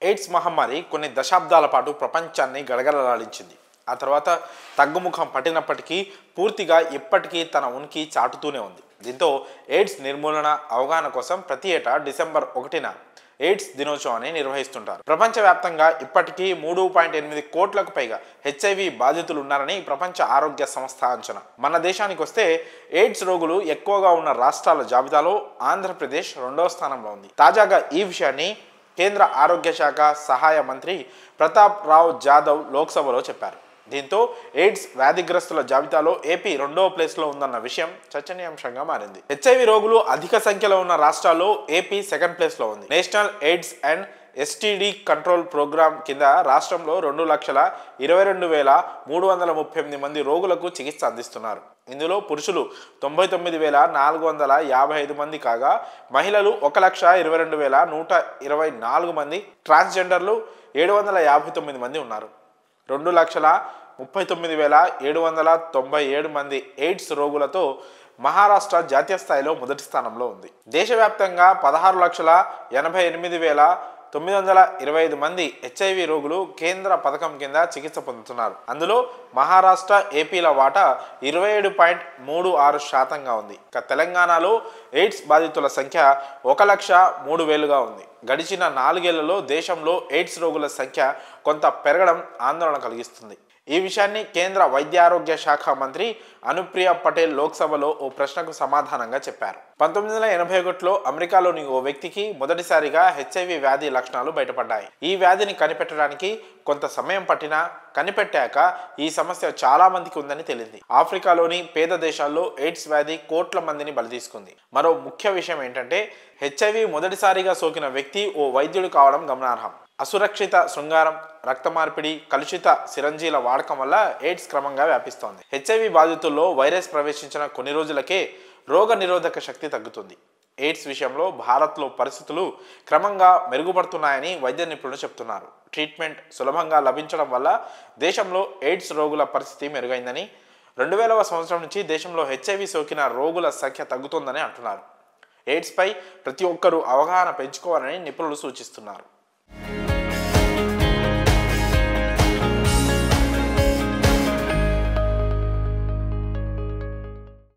AIDS మహమ్మారి కొన్ని దశాబ్దాల పాటు ప్రపంచాన్ని గడగడలాడించింది ఆ తర్వాత తగ్గుముఖం పట్టినప్పటికీ పూర్తిగా ఇప్పటికీ తన ఉనికి చాటుతూనే ఉంది దీంతో ఎయిడ్స్ నిర్మూలన అవగాహన కోసం ప్రతి ఏటా డిసెంబర్ ఒకటిన ఎయిడ్స్ దినోత్సవాన్ని నిర్వహిస్తుంటారు ప్రపంచవ్యాప్తంగా ఇప్పటికీ మూడు పాయింట్ ఎనిమిది కోట్లకు పైగా హెచ్ఐవి బాధితులు ఉన్నారని ప్రపంచ ఆరోగ్య సంస్థ అంచనా మన దేశానికి వస్తే ఎయిడ్స్ రోగులు ఎక్కువగా ఉన్న రాష్ట్రాల జాబితాలో ఆంధ్రప్రదేశ్ రెండవ స్థానంలో ఉంది తాజాగా ఈ విషయాన్ని కేంద్ర ఆరోగ్య శాఖ సహాయ మంత్రి ప్రతాప్ రావ్ జాదవ్ లోక్సభలో చెప్పారు దీంతో ఎయిడ్స్ వ్యాధిగ్రస్తుల జాబితాలో ఏపీ రెండవ ప్లేస్లో ఉందన్న విషయం చర్చనీయాంశంగా మారింది హెచ్ఐవి రోగులు అధిక సంఖ్యలో ఉన్న రాష్ట్రాల్లో ఏపీ సెకండ్ ప్లేస్లో ఉంది national AIDS and STD control programme కింద రాష్ట్రంలో రెండు లక్షల ఇరవై రెండు వేల మూడు వందల ముప్పై ఎనిమిది మంది రోగులకు చికిత్స అందిస్తున్నారు ఇందులో పురుషులు తొంభై తొమ్మిది వేల నాలుగు వందల యాభై ఐదు మంది కాగా మహిళలు ఒక లక్ష ఇరవై రెండు వేల నూట ఇరవై నాలుగు మంది ట్రాన్స్జెండర్లు ఏడు వందల యాభై తొమ్మిది మంది ఉన్నారు రెండు లక్షల ముప్పై తొమ్మిది వేల ఏడు వందల తొంభై ఏడు మంది ఎయిడ్స్ రోగులతో మహారాష్ట్ర జాతీయ స్థాయిలో మొదటి స్థానంలో ఉంది దేశవ్యాప్తంగా పదహారు లక్షల ఎనభై ఎనిమిది వేల తొమ్మిది వందల ఇరవై ఐదు మంది హెచ్ఐవి రోగులు కేంద్ర పథకం కింద చికిత్స పొందుతున్నారు అందులో మహారాష్ట్ర ఏపీల వాటా ఇరవై ఏడు పాయింట్ మూడు ఆరు శాతంగా ఉంది ఇక తెలంగాణలో ఎయిడ్స్ బాధితుల సంఖ్య ఒక లక్ష మూడు వేలుగా ఉంది గడిచిన నాలుగేళ్లలో దేశంలో ఎయిడ్స్ రోగుల సంఖ్య కొంత పెరగడం ఆందోళన కలిగిస్తుంది ఈ విషయాన్ని కేంద్ర వైద్యారోగ్య శాఖ మంత్రి అనుప్రియ పటేల్ లోక్సభలో ఓ ప్రశ్నకు సమాధానంగా చెప్పారు పంతొమ్మిది వందల ఎనభై ఒకటిలో అమెరికాలోని ఓ వ్యక్తికి మొదటిసారిగా హెచ్ఐవి వ్యాధి లక్షణాలు బయటపడ్డాయి ఈ వ్యాధిని కనిపెట్టడానికి కొంత సమయం పట్టినా కనిపెట్టాక ఈ సమస్య చాలా మందికి ఉందని తెలిసింది ఆఫ్రికాలోని పేద దేశాల్లో ఎయిడ్స్ వ్యాధి కోట్ల మందిని బలితీసుకుంది మరో ముఖ్య విషయం ఏంటంటే హెచ్ఐవి మొదటిసారిగా సోకిన వ్యక్తి ఓ వైద్యుడు కావడం గమనార్హం అసురక్షిత శృంగారం రక్త మార్పిడి కలుషిత సిరంజీల వాడకం వల్ల ఎయిడ్స్ క్రమంగా వ్యాపిస్తోంది హెచ్ఐవి బాధితుల్లో వైరస్ ప్రవేశించిన కొన్ని రోజులకే రోగ నిరోధక శక్తి తగ్గుతుంది ఎయిడ్స్ విషయంలో భారత్లో పరిస్థితులు క్రమంగా మెరుగుపడుతున్నాయని వైద్య నిపుణులు చెప్తున్నారు ట్రీట్మెంట్ సులభంగా లభించడం వల్ల దేశంలో ఎయిడ్స్ రోగుల పరిస్థితి మెరుగైందని రెండు వేలవ సంవత్సరం నుంచి దేశంలో హెచ్ఐవి సోకిన రోగుల సంఖ్య తగ్గుతోందని అంటున్నారు ఎయిడ్స్పై ప్రతి ఒక్కరూ అవగాహన పెంచుకోవాలని నిపుణులు సూచిస్తున్నారు